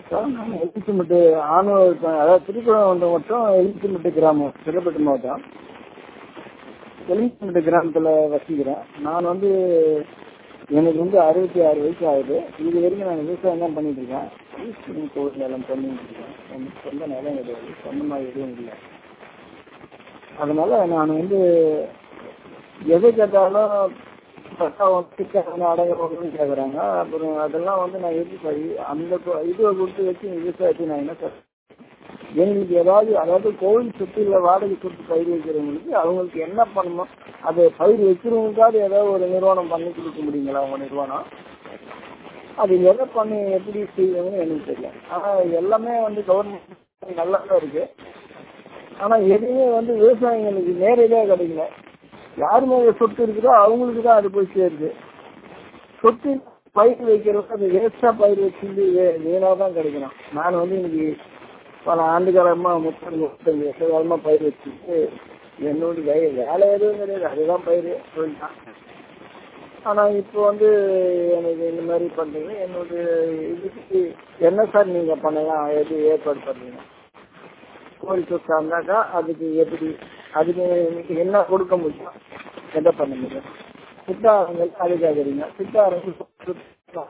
sir நான் எலிச்சிமட்டு ஆணவ அதாவது திருக்குறள் மட்டும் எலிச்சிமட்டு கிராமம் செல்லப்பட்டு மாவட்டம் எலிச்சிமட்டு கிராமத்தில் வசிக்கிறேன் நான் வந்து எனக்கு வந்து அறுபத்தி ஆறு வயசு ஆகுது இது வரைக்கும் நான் விவசாயம் தான் பண்ணிட்டு இருக்கேன் ஈஸ்வரன் கோவில் நிலம் பண்ணிட்டு இருக்கேன் எனக்கு சொந்த நிலம் கிடையாது சொந்தமாக எதுவும் இல்லை அதனால நான் வந்து எதை கேட்டாலும் பட்டா வந்து அடங்கணும்னு கேட்குறாங்க அப்புறம் அதெல்லாம் வந்து நான் எப்படி சரி அந்த கு- இதுவை கொடுத்து வச்சு விவசாயத்தை நான் என்ன சார் எங்களுக்கு ஏதாவது அதாவது கோவில் சுற்றில வாடகை சுற்றி பயிர் வைக்கிறவங்களுக்கு அவங்களுக்கு என்ன பண்ணணும் அது பயிர் வைக்கிறவங்களுக்காவது ஏதாவது ஒரு நிறுவனம் பண்ணி கொடுக்க முடியுங்களா உங்க நிறுவனம் அது எதை பண்ணி எப்படி செய்வாங்கன்னு எனக்கு தெரியல ஆனா எல்லாமே வந்து கவர்மெண்ட் நல்லா தான் இருக்கு ஆனா எதுவுமே வந்து விவசாயிகளுக்கு நேரடியா கிடைக்கல யார் மேல சொத்து இருக்குதோ அவங்களுக்கு தான் அது போய் சேருது சொத்து பயிர் வைக்கிறவங்க அது வேஸ்டா பயிர் வச்சிருந்து வீணா தான் கிடைக்கணும் நான் வந்து இன்னைக்கு பல ஆண்டு காலமா முப்பது முப்பத்தஞ்சு வருஷ காலமா பயிர் வச்சுட்டு என்னோட வே- வேலை எதுவும் கிடையாது அதுதான் பயிர் சொல்லிட்டான் ஆனா இப்போ வந்து எனக்கு இந்த மாதிரி பண்றீங்க என்னோட இதுக்கு என்ன சார் நீங்க பண்ணலாம் எது ஏற்பாடு பண்றீங்க கோழி சொத்து இருந்தாக்கா அதுக்கு எப்படி அதுக்கு எனக்கு என்ன கொடுக்க முடியும் எதை பண்ண முடியும் சித்தாரங்கள் அது கேட்குறீங்க சித்தாரங்கள்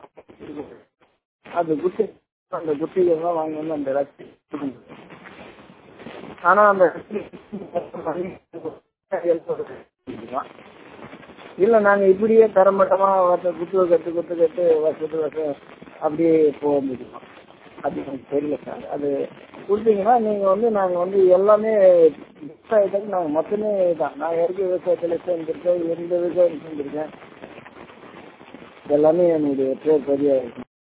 அது குட்டி அந்த குட்டிகள் தான் வாங்கி வந்து அந்த ரசி ஆனா அந்த இல்ல நாங்க இப்படியே தரமட்டமா வருஷம் குத்து கட்டு குத்து கட்டு வருஷத்து வருஷம் அப்படியே போக முடியும் அது எனக்கு தெரியல சார் அது கொடுத்தீங்கன்னா நீங்க வந்து நாங்க வந்து எல்லாமே விவசாயத்துக்கு நாங்க மொத்தமே தான் நான் இறக்கி விவசாயத்துல சேர்ந்திருக்கேன் எந்த விவசாயம் சேர்ந்திருக்கேன் எல்லாமே என்னுடைய பேர் பெரிய